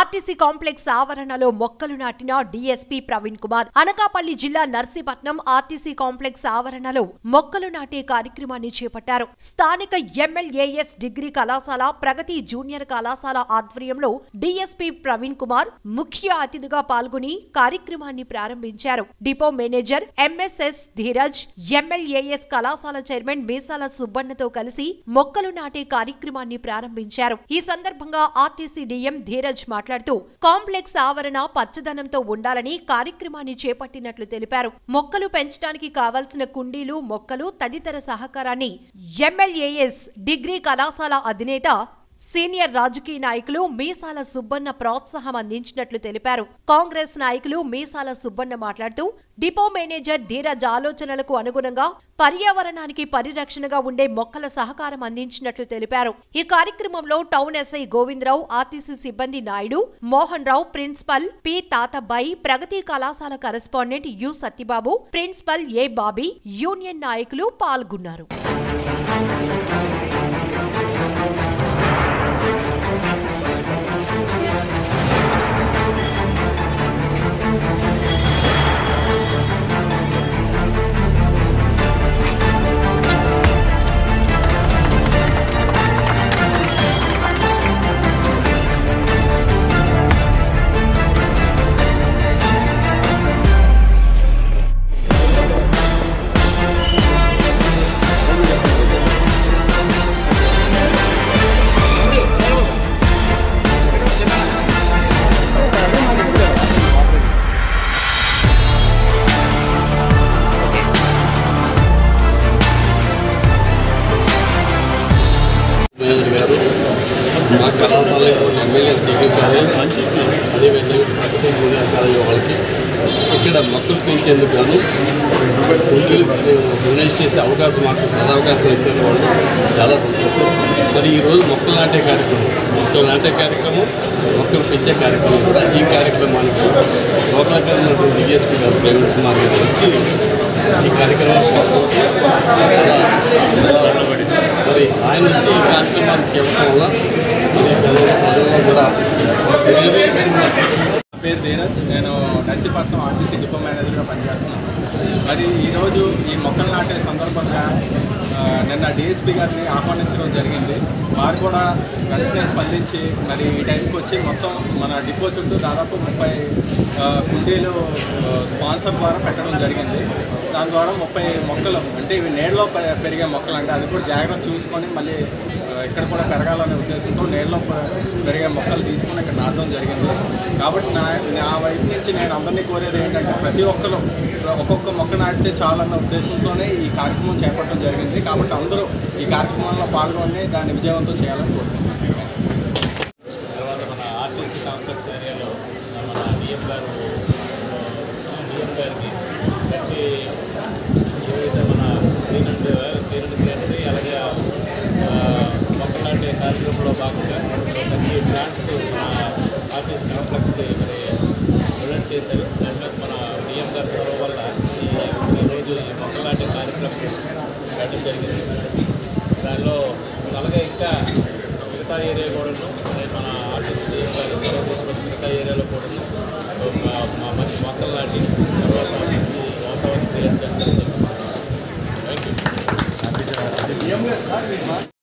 RTC complex ఆవరణలో మొక్కలు నాటిన డీఎస్పీ ప్రవీణ్ కుమార్ అనకాపల్లి జిల్లా నర్సీపట్నం ఆర్టీసీ కాంప్లెక్స్ ఆవరణలో మొక్కలు నాటే కార్యక్రమాన్ని చేపట్టారు స్థానిక ఎంఎల్ఏఎస్ డిగ్రీ కళాశాల ప్రగతి జూనియర్ కళాశాల ఆధ్వర్యంలో డీఎస్పీ ప్రవీణ్ కుమార్ ముఖ్య అతిథిగా పాల్గొని కార్యక్రమాన్ని ప్రారంభించారు depot manager MSS Dheeraj MLAS కళాశాల చైర్మన్ మీసాల సుబ్బన్నతో కలిసి మొక్కలు నాటే కార్యక్రమాన్ని ప్రారంభించారు ఈ సందర్భంగా ఆర్టీసీ డీఎం ధీరజ్ మాట్లాడుతూ కాంప్లెక్స్ ఆవరణ పచ్చదనంతో ఉండాలని కార్యక్రమాన్ని చేపట్టినట్లు తెలిపారు మొక్కలు పెంచడానికి కావాల్సిన కుండీలు మొక్కలు తదితర సహకారాన్ని ఎంఎల్ఏఎస్ డిగ్రీ కళాశాల అధినేత సీనియర్ రాజకీయ నాయకులు మీసాల సుబ్బన్న ప్రోత్సాహం అందించినట్లు తెలిపారు కాంగ్రెస్ నాయకులు మీసాల సుబ్బన్న మాట్లాడుతూ డిపో మేనేజర్ ధీరజ్ ఆలోచనలకు అనుగుణంగా పర్యావరణానికి పరిరక్షణగా ఉండే మొక్కల సహకారం అందించినట్లు తెలిపారు ఈ కార్యక్రమంలో టౌన్ ఎస్ఐ గోవిందరావు ఆర్టీసీ సిబ్బంది నాయుడు మోహన్ రావు ప్రిన్సిపల్ పి తాతబ్బాయి ప్రగతి కళాశాల correspondent U Satyababu principal A Bobby union నాయకులు పాల్గొన్నారు మేనేజర్ గారు మా కళాశాల ఎమ్మెల్యే సీఎం కాలేజ్ అదేవిధంగా ప్రగతి జూనియర్ కాలేజ్ వాళ్ళకి ఇక్కడ మొక్కలు పెంచేందుకు గాను కుండీలు డొనేట్ చేసే అవకాశం మాకు సదవకాశం ఇచ్చిన వాళ్ళు చాలా సంతోషం మరి ఈరోజు మొక్కలు నాటే కార్యక్రమం మొక్కలు నాటే కార్యక్రమం మొక్కలు పెంచే కార్యక్రమం కూడా ఈ కార్యక్రమానికి లోకల్గా ఉన్నటువంటి డిఎస్పీ గారు ప్రవీణ్ కుమార్ గారు వచ్చి ఈ కార్యక్రమాన్ని మరి ఆయన వచ్చి ఈ కార్యక్రమాన్ని చేయడం వల్ల మరి జనంలో ప్రజల్లో కూడా నా పేరు ధీరజ్ నేను నర్సీపట్నం ఆర్టీసీ డిపో మేనేజర్గా పనిచేస్తున్నాను మరి ఈరోజు ఈ మొక్కలు నాటే సందర్భంగా ఆ, నిన్న డిఎస్పీ గారిని ఆహ్వానించడం జరిగింది వారు కూడా వెంటనే స్పందించి మరి ఈ టైంకి వచ్చి మొత్తం మన డిపో చుట్టూ దాదాపు ముప్పై ఆ, కుండీలు ఆ, స్పాన్సర్ ద్వారా పెట్టడం జరిగింది దాని ద్వారా ముప్పై మొక్కలు అంటే ఇవి నీళ్ళలో పె- పెరిగే మొక్కలు అంటే అది కూడా జాగ్రత్త చూసుకొని మళ్ళీ ఆ, ఇక్కడ కూడా పెరగాలనే ఉద్దేశంతో నీళ్ళలో పె- పెరిగే మొక్కలు తీసుకొని ఇక్కడ నాటడం జరిగింది కాబట్టి నా నా వైపు నుంచి నేను అందరినీ కోరేది ఏంటంటే ప్రతి ఒక్కరు ఒక్కొక్క మొక్క నాటితే చాలన్న ఉద్దేశంతోనే ఈ కార్యక్రమం చేపట్టడం జరిగింది కాబట్టి అందరూ ఈ కార్యక్రమంలో పాల్గొని దాన్ని విజయవంతం చేయాలని కోరుకుంటున్నాను తర్వాత మన ఆర్టీసీ కాంప్లెక్స్ ఏరియాలో మన డిఎం గారు డిఎం గారికి ప్రతి ఏదైతే మన క్లీనండ్ క్లీనండ్ క్లీనరీ అలాగే ఆ, మొక్కలు నాటే కార్యక్రమంలో భాగంగా ప్రతి ప్లాంట్స్ మన ఆర్టీసీ కాంప్లెక్స్కి మరి డొనేట్ చేశారు దాని మీద మన డిఎం గారి చొరవ వల్ల ఈ ఈరోజు ఈ మొక్కలు నాటే కార్యక్రమం పెట్టడం జరిగింది దానిలో అలాగే ఇంకా మిగతా ఏరియా కూడాను అదే మన ఆర్టీసీ మిగతా ఏరియాలో కూడాను ఒక మంచి మొక్కలు నాటి తర్వాత మంచి వాతావరణం క్రియేట్ చేస్తారని చెప్పి థ్యాంక్ యూ